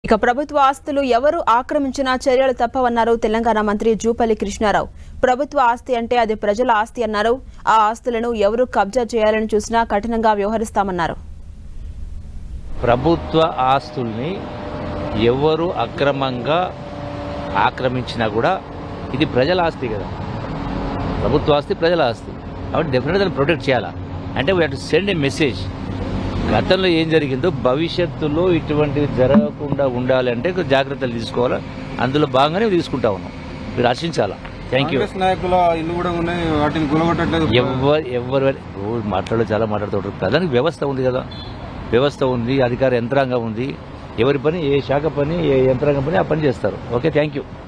ఇక ప్రభుత్వ ఆస్తులు ఎవరు ఆక్రమించినా చర్యలు తప్పవన్నారు తెలంగాణ మంత్రి జూపల్లి కృష్ణారావు ప్రభుత్వ ఆస్తి అంటే అది ప్రజల ఆస్తి అన్నారు ఆ ఆస్తులను ఎవరు కబ్జా చేయాలని చూసినా కఠినంగా వ్యవహరిస్తామన్నారు ప్రభుత్వ ఆస్తుల్ని ఎవరు అక్రమంగా ఆక్రమించినా కూడా ఇది ప్రజల ఆస్తి కదా ప్రభుత్వ ఆస్తి ప్రజల ఆస్తి కాబట్టి డెఫినెట్గా దాన్ని ప్రొటెక్ట్ చేయాలా అంటే we to send a message గతంలో ఏం జరిగిందో భవిష్యత్తులో ఇటువంటివి జరగకుండా ఉండాలి అంటే కొంచెం జాగ్రత్తలు తీసుకోవాలా అందులో భాగంగానే తీసుకుంటా ఉన్నాం మీరు హర్షించాలా థ్యాంక్ యూ కాంగ్రెస్ నాయకుల ఇల్లు కూడా ఉన్నాయి వాటిని కూలగొట్టట్లేదు ఎవరు ఎవరు రోజు మాట్లాడో చాలా మాట్లాడుతుంటారు దానికి వ్యవస్థ ఉంది కదా వ్యవస్థ ఉంది అధికార యంత్రాంగం ఉంది ఎవరి పని ఏ శాఖ పని ఏ యంత్రాంగం పని ఆ పని చేస్తారు ఓకే థ్యాంక్ యూ